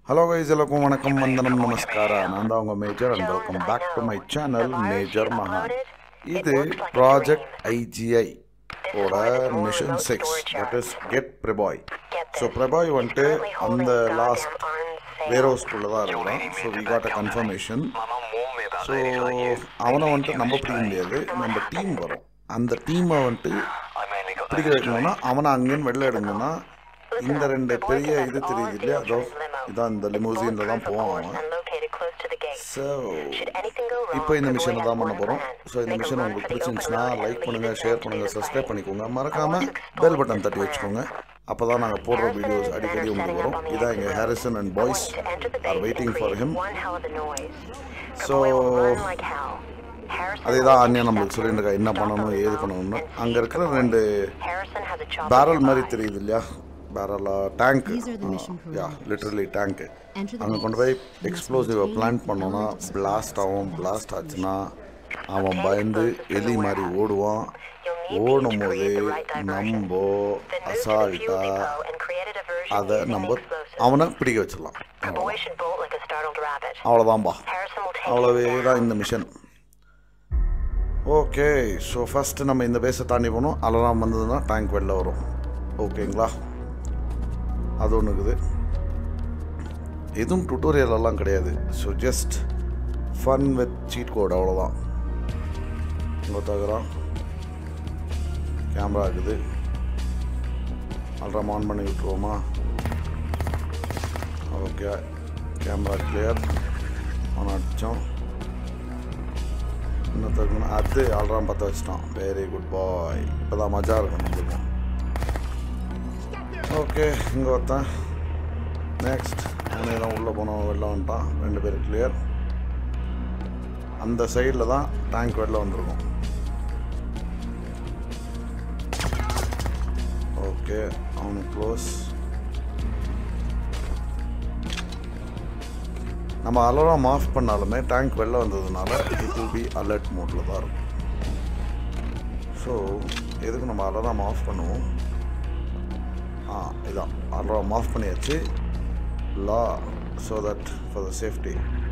Hello guys எல்லாருக்கும் வணக்கம் வந்தனம் நமஸ்கார நான் தான் உங்கள் major and welcome back to my channel major மகான் இது ப்ராஜெக்ட் ஐஜிஐ ஓட mission six that is get Priboi so Priboi வந்துட்டு அந்த லாஸ்ட் வேர் ஹவுஸ்குள்ளே தான் இருக்கிறான் so we got a confirmation so அவனை வந்துட்டு நம்ப பிடிக்க முடியாது நம்ம டீம் வரும் அந்த டீமை வந்துட்டு பிடிக்க வைக்கணும்னா அவனை அங்கேருந்து வெளில எடுக்கணும்னா இந்த ரெண்டு பெரிய இது தெரியுது இல்லையா அதோ இதான் இந்த லிமோசினில் தான் போவான் அவன் ஸோ இப்போ இந்த மிஷனை தான் பண்ண போகிறோம் ஸோ இந்த மிஷன் உங்களுக்கு பிடிச்சிருந்துச்சுன்னா லைக் பண்ணுங்கள் ஷேர் பண்ணுங்கள் சப்ஸ்கிரைப் பண்ணிக்கோங்க மறக்காமல் பெல் பட்டன் தட்டி வச்சுக்கோங்க அப்போ தான் நாங்கள் போடுற வீடியோஸ் அடிக்கடி உங்களுக்கு வரும் இதான் எங்கள் Harrison and boys are waiting for him so அதே தான் ஆன்யா நம்மளுக்கு சொல்லிட்டு இருக்கா என்ன பண்ணணும் ஏது பண்ணணும்னு அங்கே இருக்கிற ரெண்டு பேரல் மாதிரி தெரியுது இல்லையா பேரலா tank These are the mission யா parameters. Literally tank Enter the அங்கே கொண்டு போய் எக்ஸ்ப்ளோசிவை பிளான் பண்ணோன்னா பிளாஸ்ட் ஆகும் பிளாஸ்ட் ஆச்சுன்னா அவன் பயந்து எலி மாதிரி ஓடுவான் ஓடும் போது நம்ம அசால்ட்டா அதை நம்ம அவனை பிடிக்க வச்சிடலாம் அவ்வளோதான்பா அவ்வளோவே தான் இந்த மிஷன் ஓகே ஸோ ஃபஸ்ட்டு நம்ம இந்த பேஸை தாண்டி போகணும் அலராம் வந்ததுன்னா டேங்க் வெளில வரும் ஓகேங்களா அது ஒன்று இருக்குது எதுவும் tutorial எல்லாம் கிடையாது so just fun with cheat code அவ்வளோதான் இங்கே தகுறான் கேமரா இருக்குது அல்ட்ராம் ஆன் பண்ணி விட்டுருவோமா ஓகே கேமரா கிளியர் ஆன் அடித்தோம் இன்னொருத்தருக்கு அது அல்ட்ராம் பற்ற வச்சிட்டான் வெரி குட் பாய் இப்போ தான் மஜா இருக்கும் நம்மளுக்கு ஓகே இங்கே ஒருத்தன் நெக்ஸ்ட் அவனே தான் உள்ளே போனோம் வெளில வந்துட்டான் ரெண்டு பேரும் கிளியர் அந்த சைடில் தான் டேங்க் வெளில வந்திருக்கும் ஓகே அவனுக்கு க்ளோஸ் நம்ம அலராம் ஆஃப் பண்ணாலுமே டேங்க் வெளில வந்ததுனால இட் வில் பி அலர்ட் மோட்டில் தான் இருக்கும் ஸோ எதுக்கு நம்ம அலராம் ஆஃப் பண்ணுவோம் ஆ இதான் அலராம் ஆஃப் பண்ணியாச்சு லா so that for the safety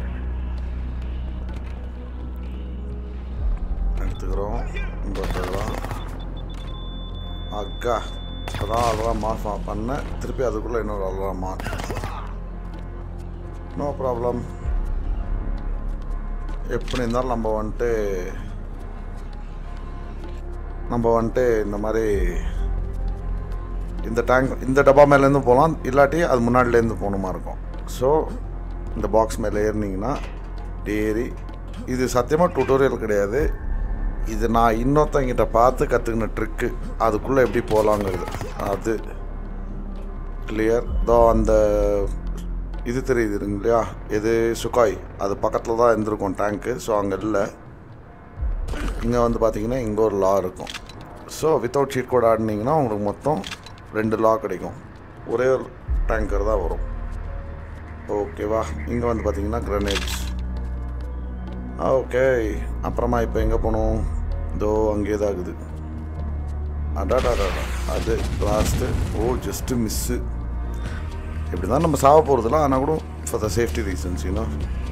எடுத்துக்கிறோம் இங்கே எடுத்துக்கிறோம் அக்கா இப்போ தான் அலராம் ஆஃப் பண்ணேன் திருப்பி அதுக்குள்ளே இன்னொரு அலராம் ஆன் நோ ப்ராப்ளம் எப்படி இருந்தாலும் நம்ம வந்துட்டு நம்ம வந்துட்டு இந்த மாதிரி இந்த டேங்க் இந்த டப்பா மேலேருந்து போகலாம் இல்லாட்டி அது முன்னாடிலேருந்து போகணுமா இருக்கும் ஸோ இந்த பாக்ஸ் மேலே ஏறினீங்கன்னா ஏறி இது சத்தியமாக டுட்டோரியல் கிடையாது இது நான் இன்னொருத்தங்கிட்ட பார்த்து கற்றுக்கின ட்ரிக்கு அதுக்குள்ளே எப்படி போகலாங்கிறது அது கிளியர் தோ அந்த இது தெரியுது இல்லையா எது சுகாய் அது பக்கத்தில் தான் இருந்திருக்கும் டேங்க்கு ஸோ அங்கே இல்லை இங்கே வந்து பார்த்தீங்கன்னா இங்கே ஒரு லா இருக்கும் ஸோ வித்தவுட் ஷீட் கோட் ஆடினீங்கன்னா உங்களுக்கு மொத்தம் ரெண்டு லா கிடைக்கும் ஒரே ஒரு டேங்கர் தான் வரும் ஓகேவா இங்கே வந்து பார்த்தீங்கன்னா கிரனேட்ஸ் ஓகே அப்புறமா இப்போ எங்கே போகணும் இதோ அங்கேயே தான் இருக்குது அடாடாடா அது லாஸ்ட்டு ஓ ஜஸ்ட்டு மிஸ்ஸு இப்படி தான் நம்ம சாவ போகிறதுல ஆனால் கூட for the safety reasons you know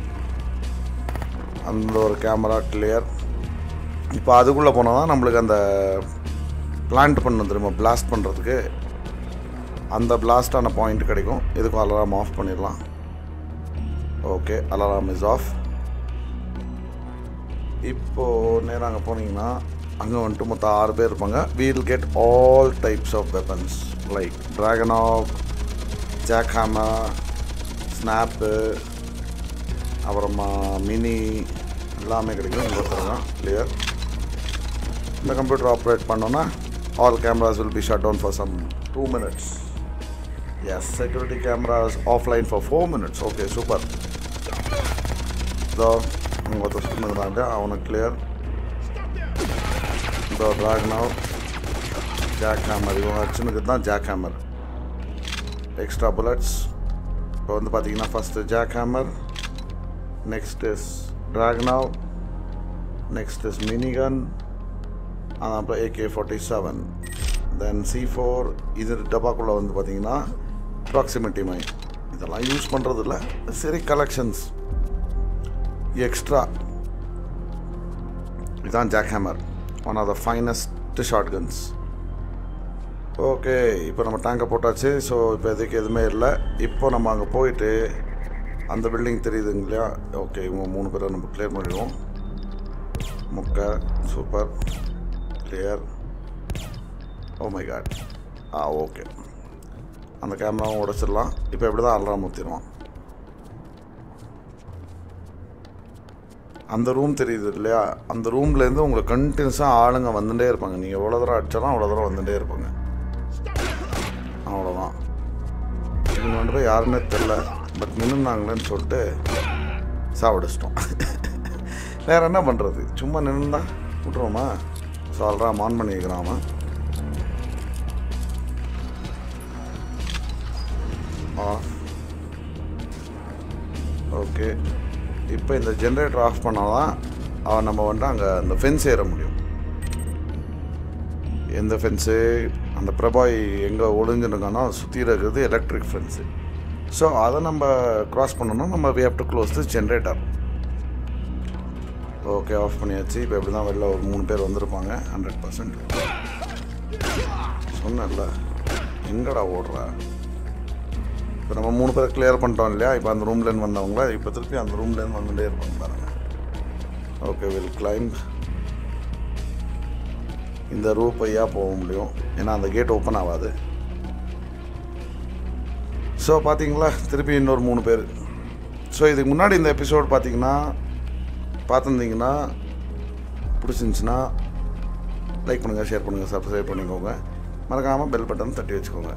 அந்த ஒரு கேமரா கிளியர் இப்போ அதுக்குள்ளே போனால் தான் நம்மளுக்கு அந்த பிளான்ட் பண்ணணும் தெரியுமா பிளாஸ்ட் பண்ணுறதுக்கு அந்த பிளாஸ்டான பாயிண்ட் கிடைக்கும் இதுக்கும் அலாரம் ஆஃப் பண்ணிடலாம் ஓகே அலாரம் இஸ் ஆஃப் இப்போது நேராக அங்கே போனீங்கன்னா அங்கே வந்துட்டு மொத்தம் ஆறு பேர் இருப்பாங்க we'll get all types of weapons like Dragunov jackhammer ஸ்னாப்பு அப்புறமா மினி எல்லாமே கிடைக்கும் இங்கே ஒருத்தருங்க கிளியர் இந்த கம்ப்யூட்டர் ஆப்ரேட் பண்ணோன்னா all cameras will be shut down for some two minutes yes security cameras offline for four minutes okay super இதோ அங்கே ஒருத்தர் சொன்னுங்கிறாங்க அவனுக்கு கிளியர் இதோ ட்ராகனோ ஜாக் ஹேமர் இவங்க அச்சுனுக்கு தான் ஜாக் ஹேமர் எக்ஸ்ட்ரா புல்லட்ஸ் இப்போ வந்து பார்த்தீங்கன்னா first jackhammer next is Dragunov next is minigun அப்புறம் AK forty seven then C four இது டப்பாக்குள்ளே வந்து பார்த்தீங்கன்னா ப்ராக்சிமிட்டி மைன் இதெல்லாம் யூஸ் பண்ணுறது இல்லை சரி கலெக்ஷன்ஸ் எக்ஸ்ட்ரா இதான் jackhammer one of the finest shotguns okay இப்போ நம்ம டேங்கை போட்டாச்சு ஸோ இப்போ எதுக்கு எதுவுமே இல்லை இப்போ நம்ம அங்கே போயிட்டு அந்த பில்டிங் தெரியுதுங்க இல்லையா ஓகே இவங்க மூணு பேரை நம்ம கிளியர் பண்ணிடுவோம் முக்கை super clear oh my god ah okay அந்த கேமராவும் உடைச்சிடலாம் இப்போ எப்படி தான் அலாரம் ஊற்றிடுவான் அந்த ரூம் தெரியுது இல்லையா அந்த ரூம்லேருந்து உங்களுக்கு கண்டினியூஸாக ஆளுங்க வந்துட்டே இருப்பாங்க நீங்கள் எவ்வளோ தூரம் அடித்தாலும் அவ்வளோ தூரம் வந்துட்டே இருப்பாங்க அவ்வளோதான் இவங்க ரெண்டு பேர் யாருன்னே தெரில பட் நின்றுனாங்களேன்னு சொல்லிட்டு சாப்பிடிச்சிட்டோம் வேற என்ன பண்ணுறது சும்மா நின்றுந்தா விட்ருவோமா ஸோ அல்றாம் ஆன் பண்ணி வைக்கிறான் அவன் ஆஃப் ஓகே இப்போ இந்த ஜென்ரேட்டர் ஆஃப் பண்ணால் தான் அவன் நம்ம வந்துட்டு அங்கே அந்த ஃபென்ஸ் ஏற முடியும் எந்த ஃபென்ஸு அந்த பிரபாய் எங்கே ஒளிஞ்சிருக்கானோ அதை சுற்றி இருக்கிறது எலக்ட்ரிக் ஃபென்ஸு ஸோ அதை நம்ம க்ராஸ் பண்ணோம்னா நம்ம we have to close the generator okay off பண்ணியாச்சு இப்போ இப்படி தான் வெளில ஒரு மூணு பேர் வந்திருப்பாங்க ஹண்ட்ரட் பர்சன்ட் சொன்னல எங்கடா ஓடுறா இப்போ நம்ம மூணு பேர் கிளியர் பண்ணிட்டோம் இல்லையா இப்போ அந்த ரூம்லேருந்து வந்தவங்கள இப்போ திருப்பி அந்த ரூம்லேருந்து வந்துட்டே இருப்பாங்க பாருங்க ஓகே வில் கிளைம்ப் இந்த ரூப் ஐயா போக முடியும் ஏன்னா அந்த கேட் ஓப்பன் ஆகாது ஸோ பார்த்தீங்களா திருப்பி இன்னொரு மூணு பேர் ஸோ இதுக்கு முன்னாடி இந்த எபிசோட் பார்த்தீங்கன்னா பார்த்துருந்தீங்கன்னா பிடிச்சிருந்துச்சின்னா லைக் பண்ணுங்கள் ஷேர் பண்ணுங்கள் சப்ஸ்கிரைப் பண்ணிக்கோங்க மறக்காமல் பெல் பட்டன் தட்டி வச்சுக்கோங்க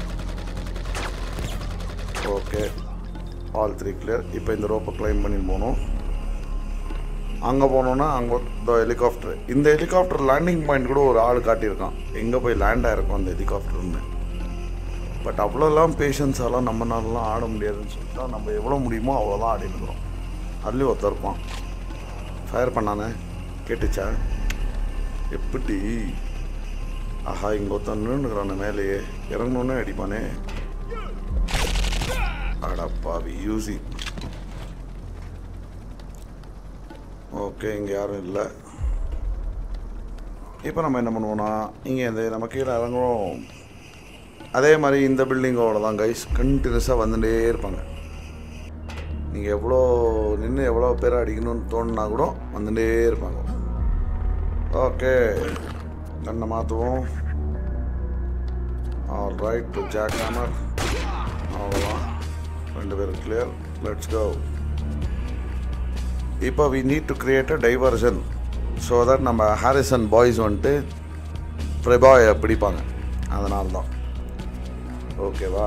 ஓகே ஆல் த்ரீ கிளியர் இப்போ இந்த ரோப்பை கிளைம் பண்ணி போகணும் அங்கே போனோன்னா அங்கே இந்த ஹெலிகாப்டர் இந்த ஹெலிகாப்டர் லேண்டிங் பாயிண்ட் கூட ஒரு ஆள் காட்டியிருக்கான் எங்கே போய் லேண்ட் ஆகிருக்கும் அந்த ஹெலிகாப்டர்னு பட் அவ்வளோலாம் பேஷன்ஸாலாம் நம்மனாலலாம் ஆட முடியாதுன்னு சொல்லிட்டு நம்ம எவ்வளோ முடியுமோ அவ்வளோதான் ஆடி இருக்கிறோம் அதுலேயும் ஒருத்தர் இருப்பான் ஃபயர் பண்ணானே கேட்டுச்சா எப்படி ஆஹா இங்கே ஒருத்தன் நின்றுக்கிறான மேலேயே இறங்கணுன்னே அடிப்பானே அடப்பாவி யூசி ஓகே இங்கே யாரும் இல்லை இப்போ நம்ம என்ன பண்ணுவோம்னா இங்கே இந்த நம்ம கீழே இறங்குறோம் அதே மாதிரி இந்த பில்டிங்கோட தான் கைஸ் கண்டினியூஸாக வந்துட்டே இருப்பாங்க நீங்கள் எவ்வளோ நின்று எவ்வளோ பேர் அடிக்கணும்னு தோணுனா கூட வந்துட்டே இருப்பாங்க ஓகே கண்ணை மாற்றுவோம் all right to jackhammer அவ்வளோதான் ரெண்டு பேரும் கிளியர் லெட்ஸ் கோ இப்போ we need to create a diversion so that நம்ம ஹாரிசன் பாய்ஸ் வந்துட்டு பிரபாயை பிடிப்பாங்க அதனால தான் ஓகேவா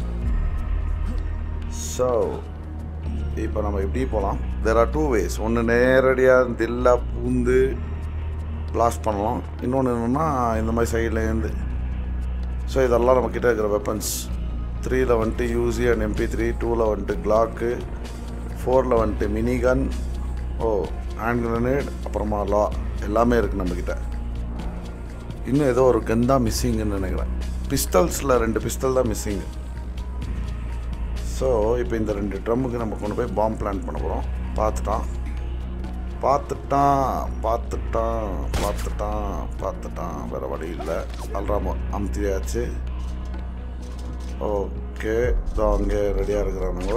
ஸோ இப்போ நம்ம இப்படி போகலாம் தேர் ஆர் டூ வேஸ் ஒன்று நேரடியாக தில்லாக பூந்து பிளாஸ்ட் பண்ணலாம் இன்னொன்று என்னென்னா இந்த மாதிரி சைட்லேருந்து ஸோ இதெல்லாம் நம்ம கிட்ட இருக்கிற வெப்பன்ஸ் த்ரீயில் வந்துட்டு யூசி அண்ட் எம்பி த்ரீ டூவில் வந்துட்டு கிளாக்கு ஃபோரில் வந்துட்டு minigun oh hand grenade அப்புறமா லா எல்லாமே இருக்குது நம்மக்கிட்ட இன்னும் ஏதோ ஒரு கன் தான் மிஸ்ஸிங்குன்னு நினைக்கிறேன் பிஸ்டல்ஸில் ரெண்டு பிஸ்டல் தான் மிஸ்ஸிங்கு ஸோ இப்போ இந்த ரெண்டு ட்ரம்முக்கு நம்ம கொண்டு போய் பாம்பு பிளான் பண்ண போகிறோம் பார்த்துட்டான் பார்த்துட்டான் பார்த்துட்டான் பார்த்துட்டான் பார்த்துட்டான் வேறு வழி இல்லை அல்ராம அமுத்தியாச்சு ஓகே இதோ அங்கே ரெடியாக இருக்கிறானுங்க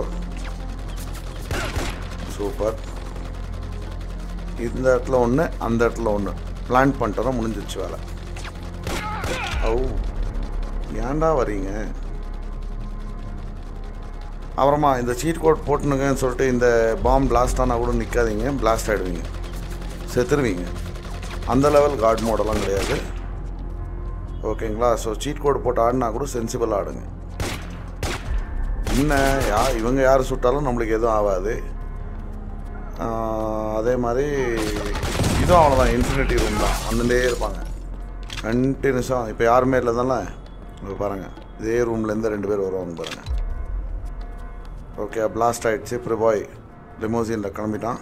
சூப்பர் இந்த இடத்துல ஒன்று அந்த இடத்துல ஒன்று பிளான் பண்ணிட்டோன்னா முடிஞ்சிச்சு வேலை ஓ ஏன்டா வரீங்க அப்புறமா இந்த சீட் கோட் போட்டுனுங்கன்னு சொல்லிட்டு இந்த பாம் பிளாஸ்ட் ஆனால் கூட நிற்காதீங்க பிளாஸ்ட் ஆகிடுவீங்க செத்துருவீங்க அந்த லெவல் காட் மோடெல்லாம் கிடையாது ஓகேங்களா ஸோ சீட் கோட் போட்டு ஆடினா கூட சென்சிபிள் ஆடுங்க என்ன யா இவங்க யார் சுட்டாலும் நம்மளுக்கு எதுவும் ஆகாது ஆஹ், அதே மாதிரி இதுவும் அவ்வளோதான் இன்ஃபினிட்டி ரூம் தான் வந்துட்டே இருப்பாங்க கண்டினியூஸாக இப்போ யாருமே இல்லை தானே இங்க பாருங்கள் இதே ரூம்லேருந்து ரெண்டு பேர் வருவாங்க பாருங்கள் ஓகே பிளாஸ்ட் ஆயிடுச்சு ப்ரிபாய் லிமோசினில் கிளம்பிட்டான்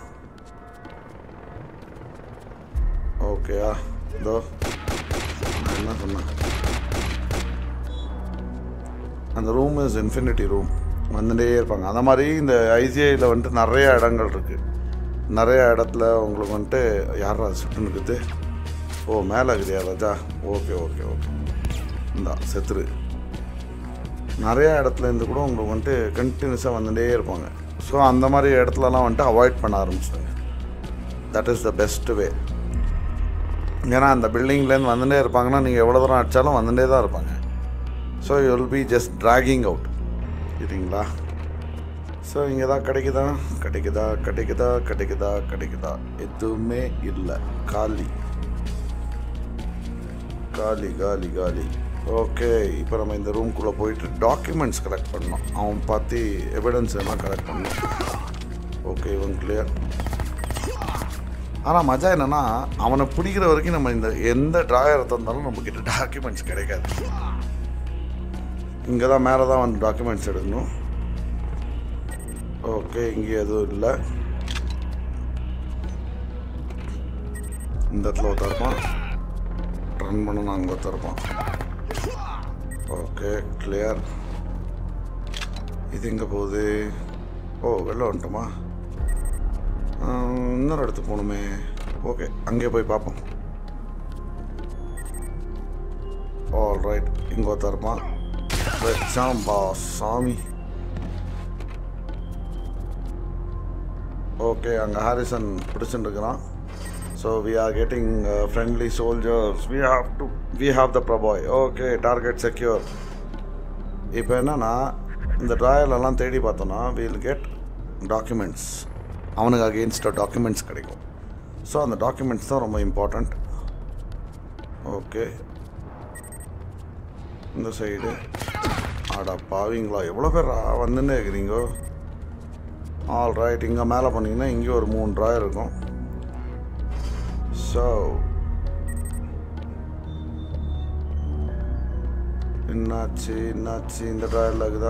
ஓகேயா இதோ நான் என்ன சொன்னேன் அந்த ரூம் இஸ் இன்ஃபினிட்டி ரூம் வந்துட்டே இருப்பாங்க அந்த மாதிரி இந்த ஐசிஐயில் வந்துட்டு நிறைய இடங்கள் இருக்குது நிறைய இடத்துல உங்களுக்கு வந்துட்டு யாரா சுட்டுன்னு இருக்குது ஓ மேலே இருக்குதியா ராஜா ஓகே ஓகே ஓகே இந்தா செத்துரு நிறைய இடத்துல இருந்து கூட உங்களுக்கு வந்துட்டு கண்டினியூஸாக வந்துட்டே இருப்பாங்க ஸோ அந்த மாதிரி இடத்துலலாம் வந்துட்டு அவாய்ட் பண்ண ஆரம்பிச்சிடுங்க that is the best way ஏன்னா அந்த பில்டிங்லேருந்து வந்துட்டே இருப்பாங்கன்னா நீங்கள் எவ்வளோ தூரம் அடித்தாலும் வந்துட்டே தான் இருப்பாங்க so you will be just dragging out சரிங்களா ஸோ இங்கே தான் கிடைக்குதா கிடைக்குதா கிடைக்குதா கிடைக்குதா கிடைக்குதா எதுவுமே இல்லை காலி காலி காலி காலி ஓகே இப்போ நம்ம இந்த ரூம்குள்ளே போயிட்டு டாக்குமெண்ட்ஸ் கலெக்ட் பண்ணோம் அவன் பார்த்து எவிடன்ஸ் எல்லாம் கலெக்ட் பண்ணோம் ஓகே இவன் கிளியர் ஆனால் மஜா என்னென்னா அவனை பிடிக்கிற வரைக்கும் நம்ம இந்த எந்த ட்ராயரை தந்தாலும் நம்மக்கிட்ட டாக்குமெண்ட்ஸ் கிடைக்காது இங்கே தான் மேலே தான் வந்து டாக்குமெண்ட்ஸ் எடுக்கணும் ஓகே இங்கே எதுவும் இல்லை இந்த இடத்துல ஒருத்தர் இருப்பான் ரன் பண்ணணும் அங்கே ஒருத்தர் இருப்பான் ஓகே கிளியர் இது எங்கே போகுது ஓ வெளில வந்துட்டோமா ஆஹ், இன்னொரு இடத்துக்கு போகணுமே ஓகே அங்கே போய் பார்ப்போம் ஆல் ரைட் இங்கே ஒருத்தர் இருப்பான் வச்சான் பா சாமி ஓகே அங்கே ஹாரிசன் பிடிச்சிட்டு இருக்கிறான் so we are getting friendly soldiers we have to we have the Priboi okay target secure இப்போ என்னன்னா இந்த ட்ராயலெல்லாம் தேடி பார்த்தோன்னா வில் கெட் டாக்குமெண்ட்ஸ் அவனுக்கு அகெயின்ஸ்டாக டாக்குமெண்ட்ஸ் கிடைக்கும் ஸோ அந்த டாக்குமெண்ட்ஸ் தான் ரொம்ப இம்பார்ட்டண்ட் ஓகே இந்த சைடு ஆடா பாவிங்களா எவ்வளோ பேர் வந்துன்னு இருக்கிறீங்கோ ஆல் ரைட் இங்கே மேலே பண்ணிங்கன்னா இங்கே ஒரு மூணு ட்ராயர் இருக்கும் ஸோ என்னாச்சு என்னாச்சு இந்த ட்ராயரில் இருக்குதா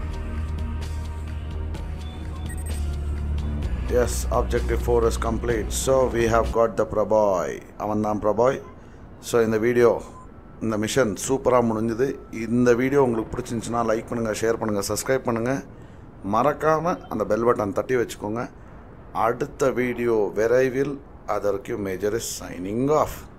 yes objective four is complete so we have got the Priboi அவன் தான் பிரபாய் ஸோ இந்த வீடியோ இந்த மிஷன் சூப்பராக முடிஞ்சுது இந்த வீடியோ உங்களுக்கு பிடிச்சிருந்துச்சுன்னா லைக் பண்ணுங்கள் ஷேர் பண்ணுங்கள் சப்ஸ்கிரைப் பண்ணுங்கள் மறக்காமல் அந்த பெல் பட்டன் தட்டி வச்சுக்கோங்க அடுத்த வீடியோ விரைவில் அதற்கு மேஜர் இஸ் சைனிங் ஆஃப்